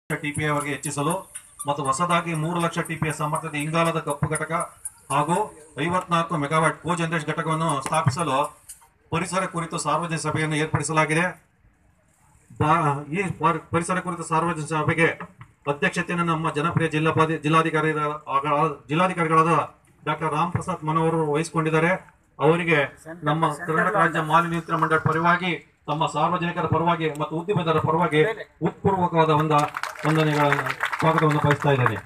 ಟಿಪಿಎ ವರೆಗೆ ಹೆಚ್ಚಿಸಲು ಮತ್ತು ಹೊಸದಾಗಿ ಮೂರು ಲಕ್ಷ ಟಿಪಿಎ ಸಾಮರ್ಥ್ಯದ ಇಂಗಾಲದ ಕಪ್ಪು ಘಟಕ ಹಾಗೂ ಐವತ್ನಾಲ್ಕು ಮೆಗಾವ್ಯಾಟ್ ಕೋ ಜನರೇಷನ್ ಘಟಕವನ್ನು ಸ್ಥಾಪಿಸಲು ಪರಿಸರ ಕುರಿತು ಸಾರ್ವಜನಿಕ ಸಭೆಯನ್ನು ಏರ್ಪಡಿಸಲಾಗಿದೆ ಬಾ- ಈ ಪರ್- ಪರಿಸರ ಕುರಿತ ಸಾರ್ವಜನಿಕ ಸಭೆಗೆ ಅಧ್ಯಕ್ಷತೆಯನ್ನು ನಮ್ಮ ಜನಪ್ರಿಯ ಜಿಲ್ಲಾ ಜಿಲ್ಲಾಧಿಕಾರಿ ಜಿಲ್ಲಾಧಿಕಾರಿಗಳಾದ ಡಾಕ್ಟರ್ ರಾಮ್ ಪ್ರಸಾದ್ ಮನೋಹರ್ ವಹಿಸಿಕೊಂಡಿದ್ದಾರೆ ಅವರಿಗೆ ನಮ್ಮ ಕರ್ನಾಟಕ ರಾಜ್ಯ ಮಾಲಿನ್ಯ ನಿಯಂತ್ರಣ ಮಂಡಳಿ ಪರವಾಗಿ ತಮ್ಮ ಸಾರ್ವಜನಿಕರ ಪರವಾಗಿ ಮತ್ತು ಉದ್ಯಮಿದಾರರ ಪರವಾಗಿ ಉತ್ಪೂರ್ವಕವಾದ ಒಂದ ವಂದನೆಗಳ ಸ್ವಾಗತವನ್ನು ಬಯಸ್ತಾ ಇದ್ದೇನೆ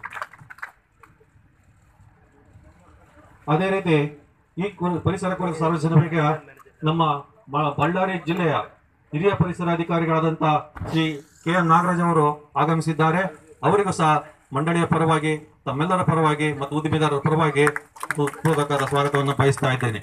ಅದೇ ರೀತಿ ಈ ಕು- ಪರಿಸರ ಕುರಿತ ಸಾರ್ವಜನಿಕ ಸಭೆಗೆ ನಮ್ಮ ಮ- ಬಳ್ಳಾರಿ ಜಿಲ್ಲೆಯ ಹಿರಿಯ ಪರಿಸರ ಅಧಿಕಾರಿಗಳಾದಂಥ ಶ್ರೀ ಕೆ ಎನ್ ನಾಗರಾಜ್ ಅವರು ಆಗಮಿಸಿದ್ದಾರೆ ಅವರಿಗೂ ಸಹ ಮಂಡಳಿಯ ಪರವಾಗಿ ತಮ್ಮೆಲ್ಲರ ಪರವಾಗಿ ಮತ್ತು ಉದ್ಯಮಿದಾರರ ಪರವಾಗಿ ಪೂರ್ವಕವಾದ ಸ್ವಾಗತವನ್ನು ಬಯಸ್ತಾ ಇದ್ದೇನೆ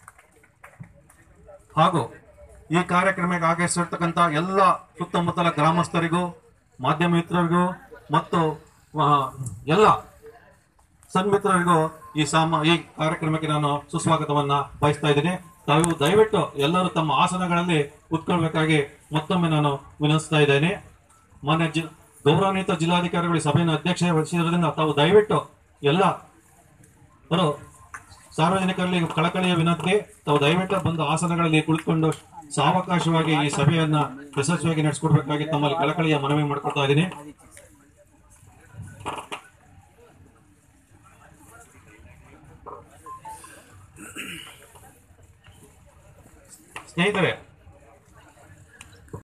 ಹಾಗೂ ಈ ಕಾರ್ಯಕ್ರಮಕ್ಕೆ ಆಗಮಿಸಿರ್ತಕ್ಕಂಥ ಎಲ್ಲ ಸುತ್ತಮುತ್ತಲ ಗ್ರಾಮಸ್ಥರಿಗೂ ಮಾಧ್ಯಮ ಮಿತ್ರರಿಗೂ ಮತ್ತು ಆ, ಎಲ್ಲ ಸನ್ಮಿತ್ರರಿಗೂ ಈ ಸಾಮ ಈ ಕಾರ್ಯಕ್ರಮಕ್ಕೆ ನಾನು ಸುಸ್ವಾಗತವನ್ನ ಬಯಸ್ತಾ ಇದ್ದೀನಿ ತಾವು ದಯವಿಟ್ಟು ಎಲ್ಲರೂ ತಮ್ಮ ಆಸನಗಳಲ್ಲಿ ಕೂತ್ಕೊಳ್ಬೇಕಾಗಿ ಮತ್ತೊಮ್ಮೆ ನಾನು ವಿನಂತಿಸ್ತಾ ಇದ್ದೇನೆ ಮಾನ್ಯ ಜಿ ಗೌರವಾನ್ವಿತ ಜಿಲ್ಲಾಧಿಕಾರಿಗಳು ಈ ಸಭೆಯನ್ನು ಅಧ್ಯಕ್ಷತೆ ವಹಿಸಿರೋದ್ರಿಂದ ತಾವು ದಯವಿಟ್ಟು ಎಲ್ಲ ಅವರು ಸಾರ್ವಜನಿಕರಲ್ಲಿ ಕಳಕಳಿಯ ವಿನಂತಿ ತಾವು ದಯವಿಟ್ಟು ಬಂದು ಆಸನಗಳಲ್ಲಿ ಕುಳಿತುಕೊಂಡು ಸಾವಕಾಶವಾಗಿ ಈ ಸಭೆಯನ್ನ ಯಶಸ್ವಿಯಾಗಿ ನಡೆಸಿಕೊಡ್ಬೇಕಾಗಿ ತಮ್ಮಲ್ಲಿ ಕಳಕಳಿಯ ಮನವಿ ಮಾಡ್ಕೊಳ್ತಾ ಇದ್ದೀನಿ ಸ್ನೇಹಿತರೆ